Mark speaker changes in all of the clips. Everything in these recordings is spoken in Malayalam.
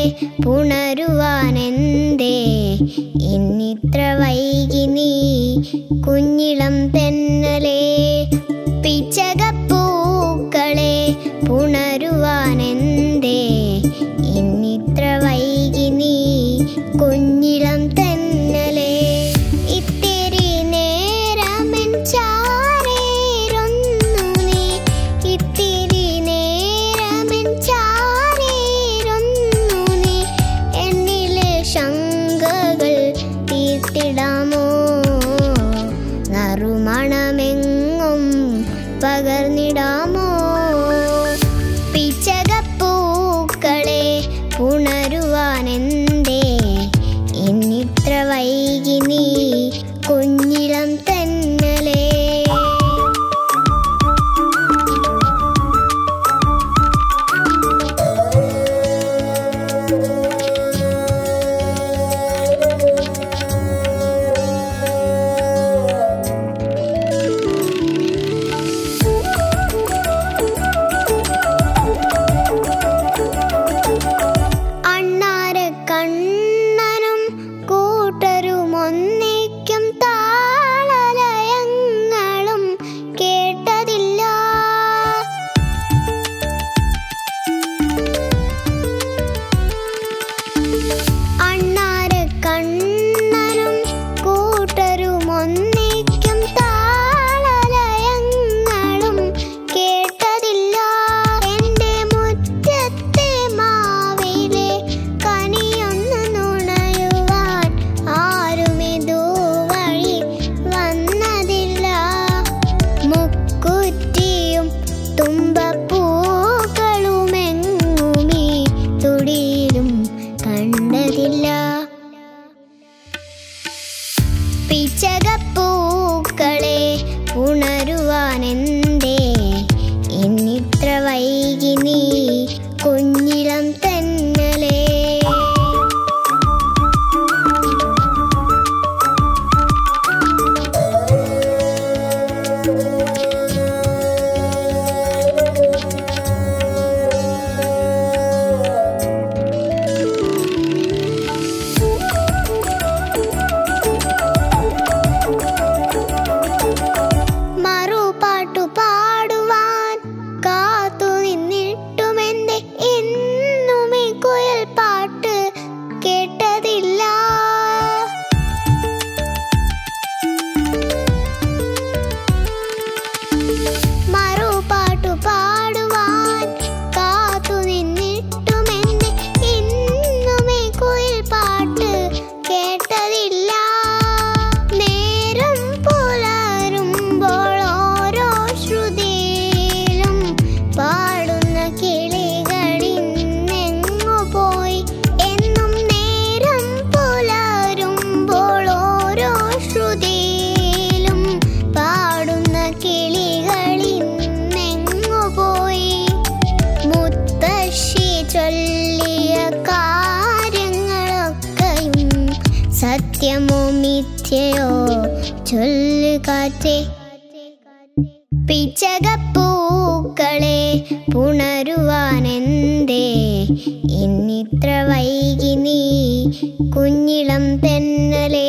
Speaker 1: പുണരുവാനെന്തേ ഇന്നിത്ര വൈകി നീ കുഞ്ഞിളം തെന്നലേ പിച്ചകപ്പൂക്കളെ പുണരുവാനെന്തേ ഇന്നിത്ര വൈകി നീ കുഞ്ഞിളം തെന്നലേ ഇത്തിരി നേരമെൻ ചാരേരുന്നു നീ ഇത്തിരി നേരമെൻ ചാരേരുന്നു നീ എന്നിലെ ശങ്കകൾ തീർത്തിടാമോ നറുമണമെങ്ങും പകർന്നിടാമോ പിച്ചകപ്പൂക്കളെ ഉണരുവാനെന്തേ ഇന്നിത്ര വൈകി നീ കുഞ്ഞിളം തന്നലേ അണ്ണാര കണ്ണനും കൂട്ടരും ഒന്നിക്കും താളലയങ്ങളും കേട്ടതില്ല അണ്ണാര കണ്ണനും കൂട്ടരും ഒന്നിക്കും താളലയങ്ങളും കേട്ടതില്ല എന്റെ മുറ്റത്തെ മാവിലെ കനിയൊന്നു നുണയുവാൻ ആരുമിതു വഴി വന്നതില്ല മുക്കുറ്റിയും തുമ്പപ്പൂക്കളുമെങ്ങുമീ തുടിയിലും കണ്ടതില്ല പിച്ചകപ്പൂക്കളെ ഉണരുവാനെന്തേ ഇന്നിത്ര വൈകി നീ കുഞ്ഞിളം തന്നലേ മറുപാട്ടു പാടുവാൻ കാത്തു നിന്നിട്ടുമെന്റെ എന്നുമേ കുയൽ പാട്ട് കേട്ടതില്ല മറുപാട്ടു പാടുവാൻ കാത്തു നിന്നിട്ടുമെന്റെ ഇന്നുമേ കുയിൽ പാട്ട് കേട്ടതില്ല നേരം പുലരുമ്പോൾ ഓരോ ശ്രുതിയിലും പാടുന്ന കിളികളിന്നെങ്ങു പോയി എന്നും നേരം പുലരുമ്പോൾ ഓരോ ശ്രുതിയിലും പാടുന്ന കിളികളിന്നെങ്ങു പോയി മുത്തശ്ശി ചൊല്ലിയ കാര്യങ്ങളൊക്കെയും സത്യമോ മിഥ്യയോ ചൊല്ലുകാറ്റേ പിച്ചകപ്പൂക്കളെ പുണരുവാനെന്തേ ഇന്നിത്ര വൈകി നീ കുഞ്ഞിളം തെന്നലേ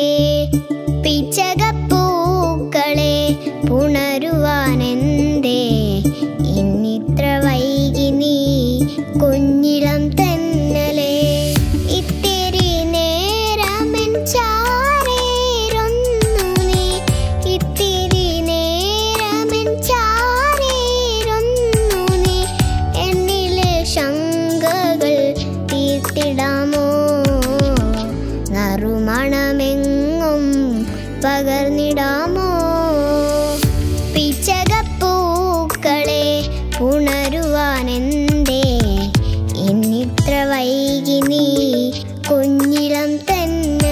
Speaker 1: പിച്ചകപ്പൂക്കളെ പുണരുവാനെന്തേ ഇന്നിത്ര വൈകി നീ കുഞ്ഞിളം തെന്നലേ ഇത്തിരി നേരമെൻ ചാരേരുന്നു നീ ഇത്തിരി നേരമെൻ ചാരേരുന്നു നീ എന്നിലെ ശങ്കകൾ തീർത്തിടാമോ നറുമണമെങ്ങും പകർന്നിടാമോ പിച്ചകപ്പൂക്കളെ ഉണരുവാനെന്തേ ഇന്നിത്ര വൈകി നീ കുഞ്ഞിളം തന്നെ